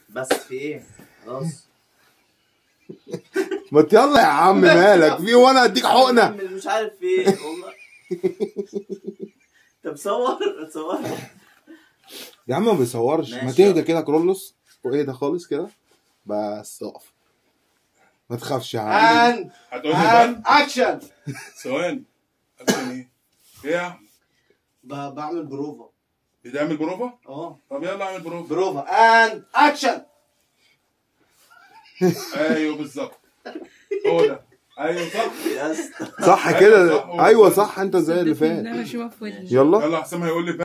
بس في ايه خلاص ما يلا يا عم مالك في وانا اديك حقنه مش عارف في ايه والله طب صور صور يا عم ما بيصورش ما ماشي. تهدى كده كرولوس واهدى خالص كده بس اقف ما تخافش يا عم ان هتقول لي بقى ان اكشن ثواني اكشن ايه؟ ايه يا احمد؟ ب- بعمل بروفا بتعمل بروفا؟ اه طب يلا اعمل بروفا بروفا ان اكشن ايوه بالظبط هو ده ايوه صح يا اسطى صح أيوة كده صح، هو ايوه كده. صح انت زي اللي فات لا بشوفها في ودني يلا يلا حسام هيقول لي